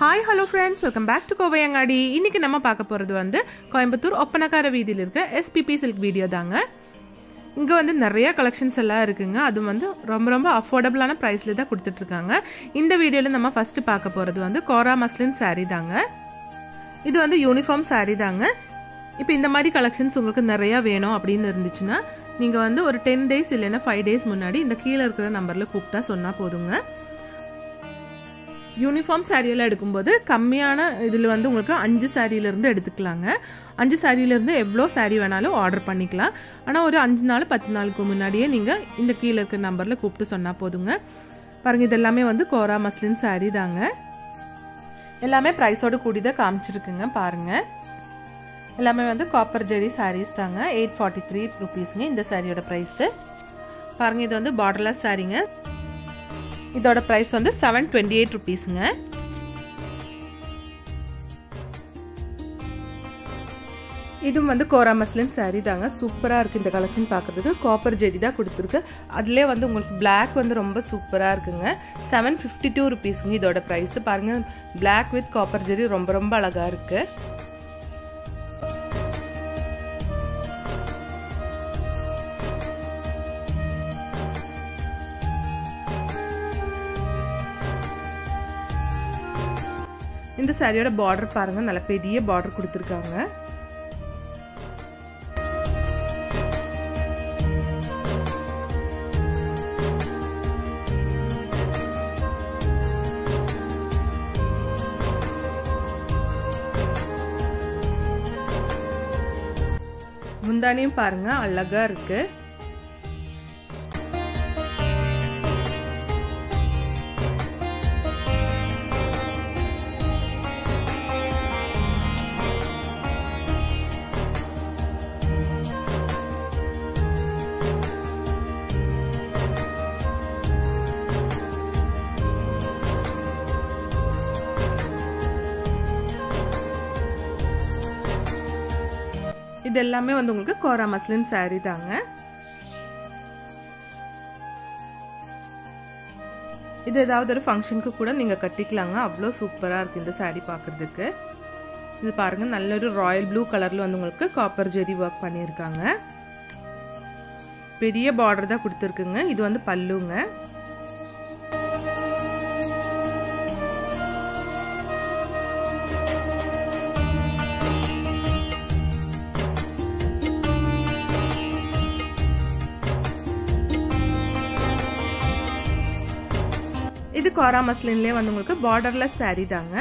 hi hello friends welcome back to Kovaiyangadi இன்னைக்கு நம்ம பார்க்க போகிறது வந்து கோயம்புத்தூர் ஒப்பனக்கார வீதியில் இருக்க எஸ்பிபி சில்க் வீடியோ தாங்க இங்கே வந்து நிறைய கலெக்ஷன்ஸ் எல்லாம் இருக்குங்க அது வந்து ரொம்ப ரொம்ப அஃபோர்டபுளான ப்ரைஸில் தான் கொடுத்துட்ருக்காங்க இந்த வீடியோவில் நம்ம ஃபஸ்ட்டு பார்க்க போகிறது வந்து கோரா மஸ்லின் saree தாங்க இது வந்து யூனிஃபார்ம் saree தாங்க இப்போ இந்த மாதிரி கலெக்ஷன்ஸ் உங்களுக்கு நிறையா வேணும் அப்படின்னு இருந்துச்சுன்னா நீங்கள் வந்து ஒரு டென் டேஸ் இல்லைன்னா ஃபைவ் டேஸ் முன்னாடி இந்த கீழே இருக்கிற நம்பரில் கூப்பிட்டா சொன்னால் போதுங்க யூனிஃபார்ம் சாரியெல்லாம் எடுக்கும்போது கம்மியான இதில் வந்து உங்களுக்கு அஞ்சு சாரியிலேருந்து எடுத்துக்கலாங்க அஞ்சு சாரியிலேருந்து எவ்வளோ சாரி வேணாலும் ஆர்டர் பண்ணிக்கலாம் ஆனால் ஒரு அஞ்சு நாள் பத்து நாளுக்கு முன்னாடியே நீங்கள் இந்த கீழே இருக்கிற நம்பரில் கூப்பிட்டு சொன்னால் போதுங்க பாருங்கள் இது எல்லாமே வந்து கோரா மஸ்லின் சாரி தாங்க எல்லாமே ப்ரைஸோடு கூடி தான் காமிச்சிருக்குங்க பாருங்கள் எல்லாமே வந்து காப்பர் ஜெரி சாரீஸ் தாங்க எயிட் ஃபார்ட்டி த்ரீ ருபீஸுங்க இந்த சாரியோட ப்ரைஸு பாருங்கள் இது வந்து பார்டர்லெஸ் சாரீங்க இதோட ப்ரைஸ் வந்து செவன் டுவெண்ட்டி எயிட் ருபீஸுங்க இதுவும் வந்து கோரா மஸ்லின் சாரீ தாங்க சூப்பராக இருக்குது இந்த கலெக்ஷன் பார்க்குறதுக்கு காப்பர் ஜெடி தான் கொடுத்துருக்கு அதுலேயே வந்து உங்களுக்கு பிளாக் வந்து ரொம்ப சூப்பராக இருக்குங்க செவன் ஃபிஃப்டி டூ ருபீஸுங்க இதோட ப்ரைஸ் பாருங்கள் பிளாக் வித் காப்பர் ஜெரி ரொம்ப ரொம்ப அழகாக இருக்குது இந்த சாரியோட பார்டர் பாருங்க நல்ல பெரிய பார்டர் கொடுத்துருக்காங்க முந்தானியும் பாருங்க அழகா இருக்கு இது எல்லாமே வந்து உங்களுக்கு கோரா மஸ்லின் சாரீ தாங்க இது ஏதாவது ஒரு ஃபங்க்ஷனுக்கு கூட நீங்கள் கட்டிக்கலாங்க அவ்வளோ சூப்பராக இருக்குது இந்த சாரீ பார்க்குறதுக்கு இது பாருங்க நல்ல ஒரு ராயல் ப்ளூ கலரில் வந்து உங்களுக்கு காப்பர் ஜெரி ஒர்க் பண்ணியிருக்காங்க பெரிய பார்டர் தான் கொடுத்துருக்குங்க இது வந்து பல்லுங்க இது கோரா மஸ்லின்லேயே வந்து உங்களுக்கு பார்டர்லெஸ் சாரீ தாங்க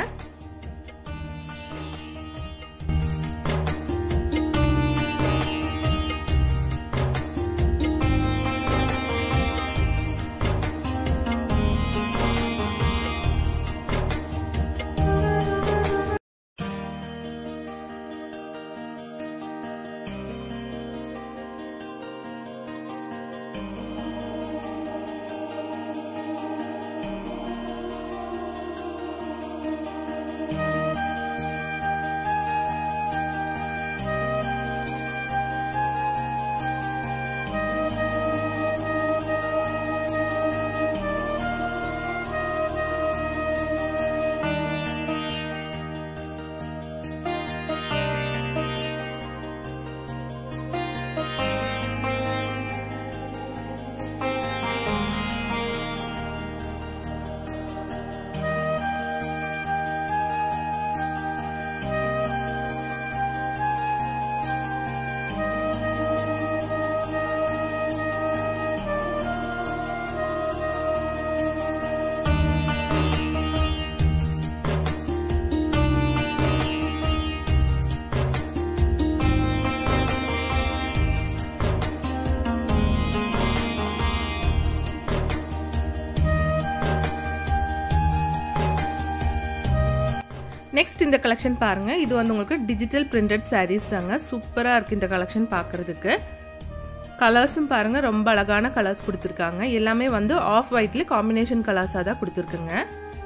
நெக்ஸ்ட் இந்த கலெக்ஷன் பாருங்க இது வந்து உங்களுக்கு டிஜிட்டல் பிரிண்டட் சாரீஸ் தாங்க சூப்பராக இருக்கு இந்த கலெக்ஷன் பார்க்கறதுக்கு கலர்ஸும் பாருங்க ரொம்ப அழகான கலர்ஸ் கொடுத்துருக்காங்க எல்லாமே வந்து ஆஃப் ஒயிட்ல காம்பினேஷன் கலர்ஸாக தான் கொடுத்துருக்குங்க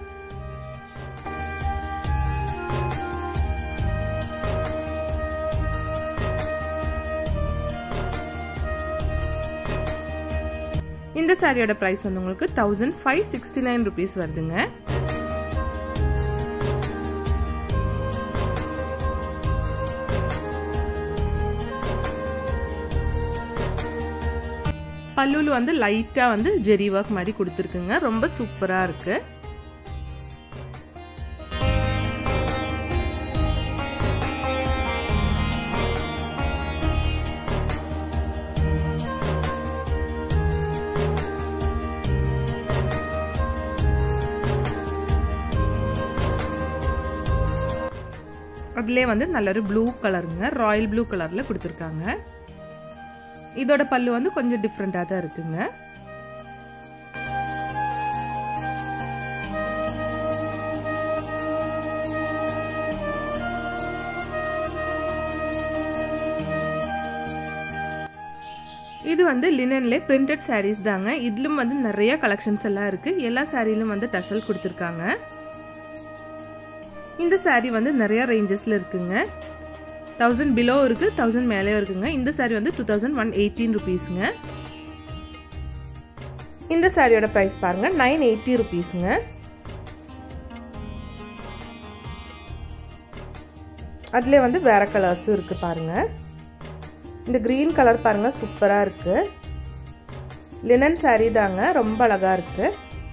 இந்த சாரியோட ப்ரைஸ் வந்து உங்களுக்கு thousand five sixty nine rupees வருதுங்க பல்லுவில் வந்து லைட்டாக வந்து ஜெரி ஒர்க் மாதிரி கொடுத்துருக்குங்க ரொம்ப சூப்பராக இருக்குது அதுலேயே வந்து நல்ல ஒரு ப்ளூ கலருங்க ராயல் ப்ளூ கலரில் கொடுத்துருக்காங்க இதோட பல்லு வந்து கொஞ்சம் டிஃப்ரெண்ட்டாக தான் இருக்குங்க இது வந்து லினன்ல பிரிண்டட் சாரீஸ் தாங்க இதுலும் வந்து நிறைய கலெக்ஷன்ஸ் எல்லாம் இருக்கு எல்லா சாரிலும் வந்து டசல் கொடுத்துருக்காங்க இந்த சாரீ வந்து நிறைய ரேஞ்சஸ்ல இருக்குங்க தௌசண்ட் பிலோ இருக்கு தௌசண்ட் மேலேயும் இருக்குங்க இந்த சாரீ வந்து டூ தௌசண்ட் ஒன் எயிட்டீன் ருபீஸுங்க இந்த சாரியோட ப்ரைஸ் பாருங்க நைன் எயிட்டி ருபீஸுங்க அதுல வந்து வேற கலர்ஸும் இருக்கு பாருங்க இந்த கிரீன் கலர் பாருங்க சூப்பரா இருக்கு லினன் சாரீ தாங்க ரொம்ப அழகா இருக்கு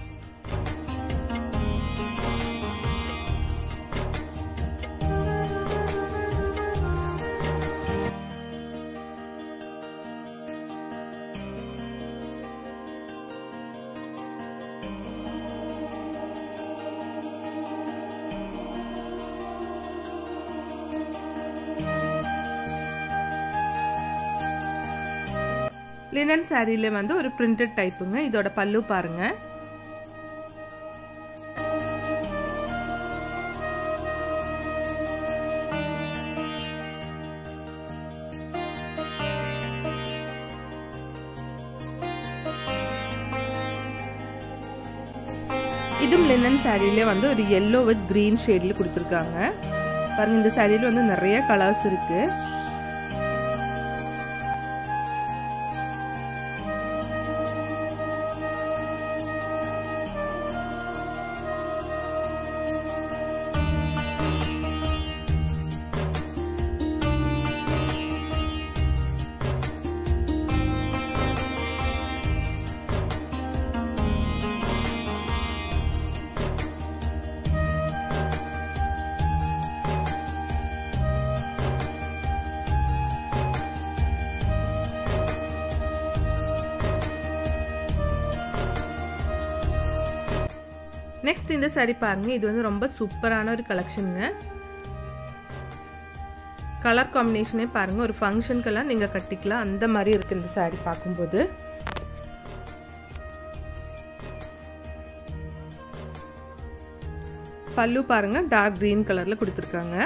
லினன் சாரியில வந்து ஒரு பிரிண்டட் டைப்புங்க இதோட பல்லு பாருங்க இதுவும் லினன் சாரியில வந்து ஒரு எல்லோ வித் கிரீன் ஷேட்ல கொடுத்துருக்காங்க பாருங்க இந்த சாரியில வந்து நிறைய கலர்ஸ் இருக்கு நெக்ஸ்ட் இந்த சாரி பாருங்க இது வந்து ரொம்ப சூப்பரான ஒரு கலெக்ஷனுங்க கலர் காம்பினேஷனே பாருங்க ஒரு ஃபங்க்ஷனுக்கெல்லாம் நீங்க கட்டிக்கலாம் அந்த மாதிரி இருக்கு இந்த சாரி பார்க்கும்போது பல்லு பாருங்க டார்க் கிரீன் கலர்ல கொடுத்துருக்காங்க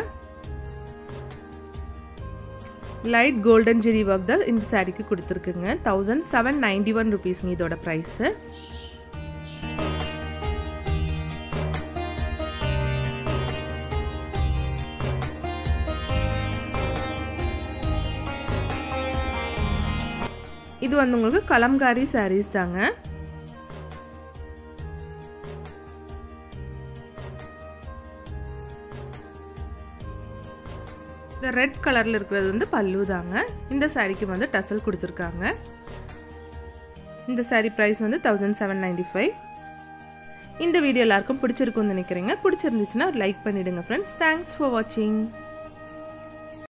லைட் கோல்டன் ஜெரி ஒர்க் தான் இந்த சாரிக்கு கொடுத்துருக்குங்க தௌசண்ட் செவன் நைன்டி ஒன் ருபீஸ்ங்க இதோட ப்ரைஸு இது வந்து உங்களுக்கு கலம்காரி சாரீஸ் தாங்க இந்த ரெட் கலர்ல இருக்கிறது வந்து பல்லு தாங்க இந்த சாரிக்கு வந்து டசல் கொடுத்துருக்காங்க இந்த சாரி ப்ரைஸ் வந்து தௌசண்ட் செவன் நைன்டி ஃபைவ் இந்த வீடியோ எல்லாருக்கும் பிடிச்சிருக்கும்னு நினைக்கிறேங்க பிடிச்சிருந்துச்சுன்னா லைக் பண்ணிடுங்க ஃப்ரெண்ட்ஸ் தேங்க்ஸ் ஃபார் வாட்சிங்